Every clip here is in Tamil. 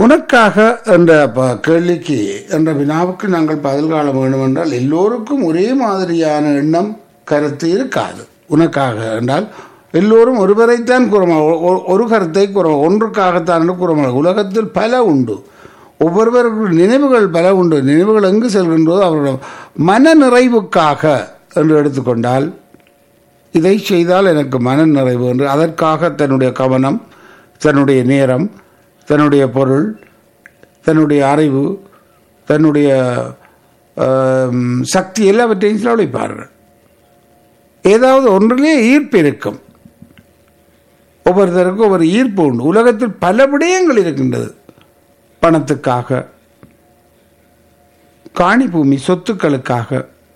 உனக்காக என்ற ப- கேள்விக்கு என்ற வினாவுக்கு நாங்கள் பதில் காண வேண்டும் என்றால் எல்லோருக்கும் ஒரே மாதிரியான எண்ணம் கருத்து இருக்காது உனக்காக என்றால் எல்லோரும் ஒருவரைத்தான் கூறமா ஒரு கருத்தை கூற ஒன்றுக்காகத்தான் என்று கூறமா உலகத்தில் பல உண்டு ஒவ்வொருவருக்கும் நினைவுகள் பல உண்டு நினைவுகள் எங்கு செல்கின்றதோ அவருடைய மன நிறைவுக்காக என்று எடுத்துக்கொண்டால் இதை செய்தால் எனக்கு மன நிறைவு என்று அதற்காக தன்னுடைய கவனம் தன்னுடைய நேரம் தன்னுடைய பொருள் தன்னுடைய அறிவு தன்னுடைய ஆம், சக்தி எல்லாவற்றையும் செலவழிப்பார்கள் ஏதாவது ஒன்றிலே ஈர்ப்பு இருக்கும் ஒவ்வொருத்தருக்கும் ஒவ்வொரு ஈர்ப்பு உண்டு உலகத்தில் பல விடயங்கள் இருக்கின்றது பணத்துக்காக காணி பூமி சொத்துக்களுக்காக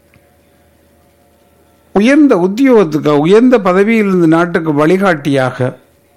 உயர்ந்த உத்தியோகத்துக்காக உயர்ந்த பதவியிலிருந்து நாட்டுக்கு வழிகாட்டியாக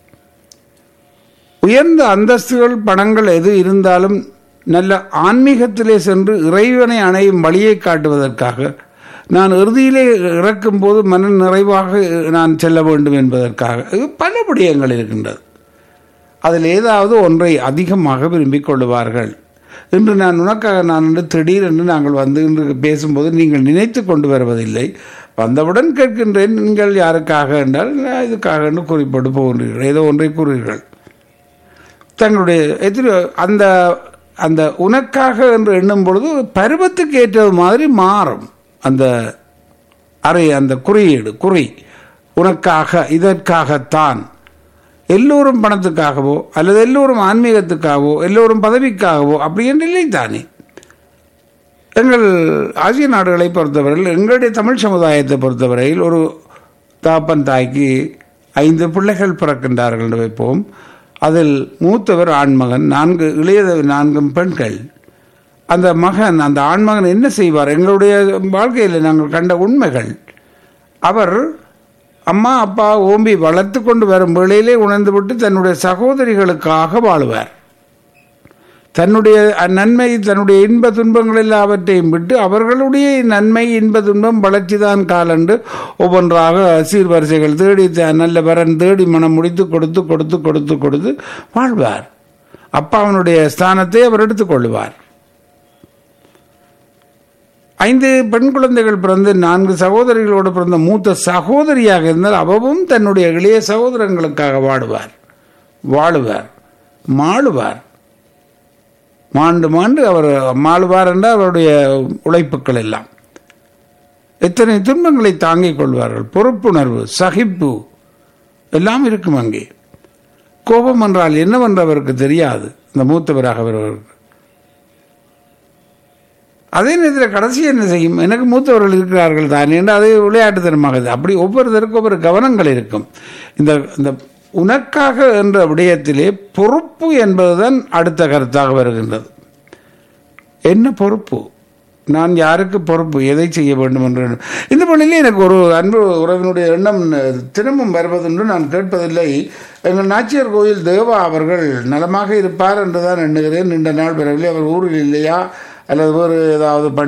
உயர்ந்த அந்தஸ்துகள் பணங்கள் எது இருந்தாலும் நல்ல ஆன்மீகத்திலே சென்று இறைவனை அணையும் வழியை காட்டுவதற்காக நான் இறுதியிலே இறக்கும் போது மன நிறைவாக நான் செல்ல வேண்டும் என்பதற்காக இது பல விடயங்கள் இருக்கின்றது அதில் ஏதாவது ஒன்றை அதிகமாக விரும்பிக் கொள்ளுவார்கள் இன்று நான் உனக்காக நான் என்று திடீரென்று நாங்கள் வந்து இன்று பேசும்போது நீங்கள் நினைத்து கொண்டு வருவதில்லை வந்தவுடன் கேட்கின்றேன் நீங்கள் யாருக்காக என்றால் நான் இதுக்காக என்று குறிப்பிட்டு போகின்றீர்கள் ஏதோ ஒன்றை கூறுகிறீர்கள் தங்களுடைய எதிர அந்த அந்த உனக்காக என்று எண்ணும் பொழுது பருவத்துக்கு ஏற்றது மாதிரி மாறும் அந்த அறை அந்த குறியீடு குறி உனக்காக இதற்காகத்தான் எல்லோரும் பணத்துக்காகவோ அல்லது எல்லோரும் ஆன்மீகத்துக்காகவோ எல்லோரும் பதவிக்காகவோ அப்படி என்று இல்லை தானே எங்கள் ஆசிய நாடுகளை பொறுத்தவரையில் எங்களுடைய தமிழ் சமுதாயத்தை பொறுத்தவரையில் ஒரு தாப்பன் தாய்க்கு ஐந்து பிள்ளைகள் பிறக்கின்றார்கள் என்று வைப்போம் அதில் மூத்தவர் ஆண்மகன் நான்கு இளையது நான்கும் பெண்கள் அந்த மகன் அந்த ஆண்மகன் என்ன செய்வார் எங்களுடைய வாழ்க்கையில் நாங்கள் கண்ட உண்மைகள் அவர் அம்மா அப்பா ஓம்பி வளர்த்து கொண்டு வரும் வேளையிலே உணர்ந்துவிட்டு தன்னுடைய சகோதரிகளுக்காக வாழுவார் தன்னுடைய நன்மை தன்னுடைய இன்ப துன்பங்கள் எல்லாவற்றையும் விட்டு அவர்களுடைய நன்மை இன்ப துன்பம் வளர்ச்சி தான் காலண்டு ஒவ்வொன்றாக சீர்வரிசைகள் தேடி த- நல்ல வரன் தேடி மனம் முடித்து கொடுத்து கொடுத்து கொடுத்து கொடுத்து வாழ்வார் அப்பாவனுடைய ஸ்தானத்தை அவர் எடுத்துக்கொள்வார் ஐந்து பெண் குழந்தைகள் பிறந்து நான்கு சகோதரிகளோடு பிறந்த மூத்த சகோதரியாக இருந்தால் அவவும் தன்னுடைய இளைய சகோதரங்களுக்காக வாடுவார் வாழுவார் மாளுவார் மாண்டு மாண்டு அவர் மாளுவார் என்றால் அவருடைய உழைப்புக்கள் எல்லாம் எத்தனை துன்பங்களை தாங்கிக் கொள்வார்கள் பொறுப்புணர்வு சகிப்பு எல்லாம் இருக்கும் அங்கே கோபம் என்றால் என்னவென்று அவருக்கு தெரியாது இந்த மூத்தவராக வருவதற்கு அதே நேரத்தில் கடைசி என்ன செய்யும் எனக்கு மூத்தவர்கள் இருக்கிறார்கள் தான் என்று அது விளையாட்டுத்தனமாகுது அப்படி ஒவ்வொருத்தருக்கும் ஒவ்வொரு கவனங்கள் இருக்கும் இந்த இந்த உனக்காக என்ற விடயத்திலே பொறுப்பு என்பதுதான் அடுத்த கருத்தாக வருகின்றது என்ன பொறுப்பு நான் யாருக்கு பொறுப்பு எதை செய்ய வேண்டும் என்று இந்த பணியிலே எனக்கு ஒரு அன்பு உறவினுடைய எண்ணம் தினமும் வருவதென்று நான் கேட்பதில்லை எங்கள் நாச்சியார் கோயில் தேவா அவர்கள் நலமாக இருப்பார் என்று தான் எண்ணுகிறேன் நீண்ட நாள் பிறவில்லை அவர் ஊரில் இல்லையா அல்லது வேறு ஏதாவது பணி